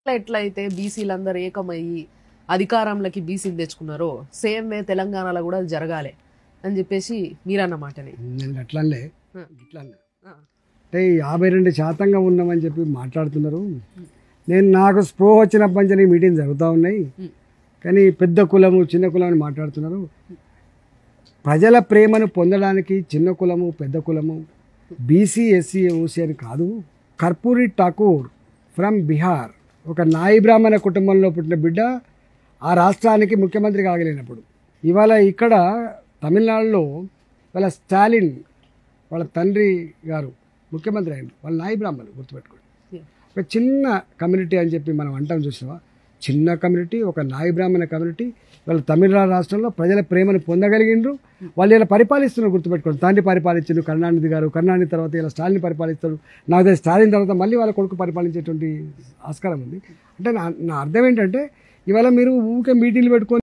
ఎట్లా ఎట్లా అయితే బీసీలందరూ ఏకమయ్యి అధికారంలోకి బీసీలు తెచ్చుకున్నారో సేమ్ వే తెలంగాణలో కూడా అది జరగాలి అని చెప్పేసి మీరన్న మాటని నేను అట్లనే ఆ. ఇట్లా అన్నా. ఆ. అంటే యాభై రెండు శాతంగా ఉన్నామని చెప్పి మాట్లాడుతున్నారు నేను నాకు స్ప్రో వచ్చినప్పటి నుంచి ఈ మీటింగ్ జరుగుతూ ఉన్నాయి ఉమ్. కానీ పెద్ద కులము చిన్న కులం అని మాట్లాడుతున్నారు ప్రజల ప్రేమను పొందడానికి చిన్న కులము పెద్ద కులము బీసీ ఎస్సీ ఓసీ అని కాదు కర్పూరి ఠాకూర్ ఫ్రమ్ బీహార్ ఒక నాయి బ్రాహ్మణ కుటుంబంలో పుట్టిన బిడ్డ ఆ రాష్ట్రానికి ముఖ్యమంత్రి కాగలిగినప్పుడు ఇవాళ ఇక్కడ తమిళనాడులో వాళ్ళ స్టాలిన్ వాళ్ళ తండ్రి గారు ముఖ్యమంత్రి అయ్యారు వాళ్ళ నాయి బ్రాహ్మణులు గుర్తుపెట్టుకోండి ఒక చిన్న కమ్యూనిటీ అని చెప్పి మనం అంటాం చూసినావా చిన్న కమ్యూనిటీ ఒక నాయి బ్రాహ్మణ కమ్యూనిటీ వాళ్ళు తమిళనాడు రాష్ట్రంలో ప్రజల ప్రేమను పొందగలిగిండ్రు వాళ్ళు ఇలా పరిపాలిస్తున్నారు గుర్తుపెట్టుకోండి తండ్రి పరిపాలించారు కరుణానిధి గారు కరుణానిధి తర్వాత ఇలా స్టాలిన్ పరిపాలిస్తారు నాకు తెలిసి స్టాలిన్ తర్వాత మళ్ళీ వాళ్ళ కొడుకు పరిపాలించేటువంటి ఆస్కారం ఉంది అంటే నా నా అర్థం ఏంటంటే ఇవాళ మీరు ఊరికే మీటింగ్లు పెట్టుకొని